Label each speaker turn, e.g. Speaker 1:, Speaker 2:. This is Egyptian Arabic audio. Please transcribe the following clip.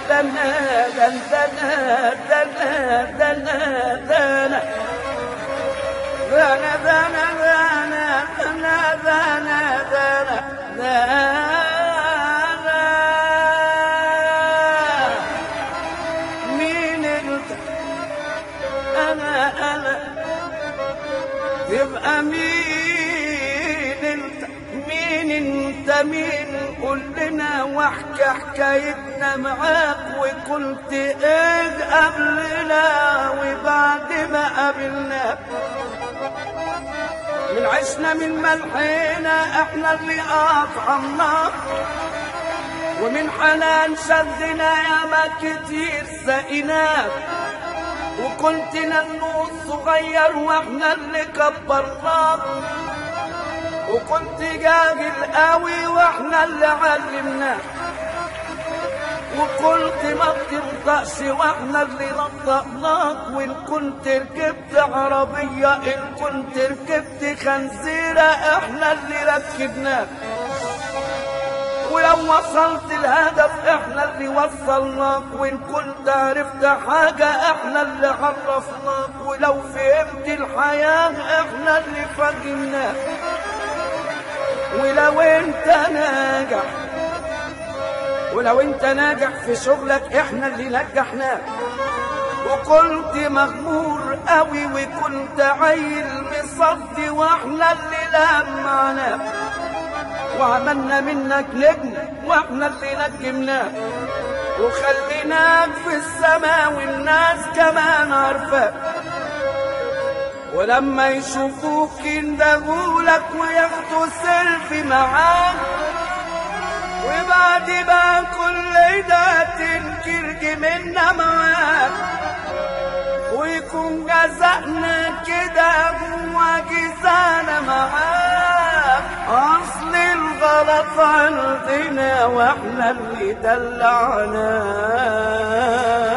Speaker 1: دنا دنا دنا دنا دنا دنا دنا دنا دنا دنا دنا دنا مين انت انا انا تبقى مين انت مين انت مين قول لنا واحكي حكايتنا معاك وكنت ايه قبلنا وبعد ما قابلناك من عشنا من ملحنا احنا اللي قطعناك ومن حنان شدنا ياما كتير سقيناك وكنت ننوس صغير واحنا اللي كبرناك وكنت جاهل قوي واحنا اللي علمناك وكنت ما بتنطقش واحنا اللي نطقناك وان كنت ركبت عربية ان كنت ركبت خنزيرة احنا اللي ركبناك ولو وصلت الهدف احنا اللي وصلناك وان كنت عرفت حاجة احنا اللي عرفناك ولو فهمت الحياة احنا اللي فهمناك ولو انت ناجح ولو انت ناجح في شغلك احنا اللي نجحناك وكنت مغمور قوي وكنت عيل مصدي واحنا اللي لمعناك وعملنا منك نجم واحنا اللي نجمناك وخليناك في السماء والناس كمان عارفاك ولما يشوفوك يندهولك وياخدوا سيلفي معاك وبعد ما كل ده تنكر جميلنا معاك ويكون جزاءنا كده جوا جزانا معاك اصل الغلط عندنا واحنا اللي دلعناك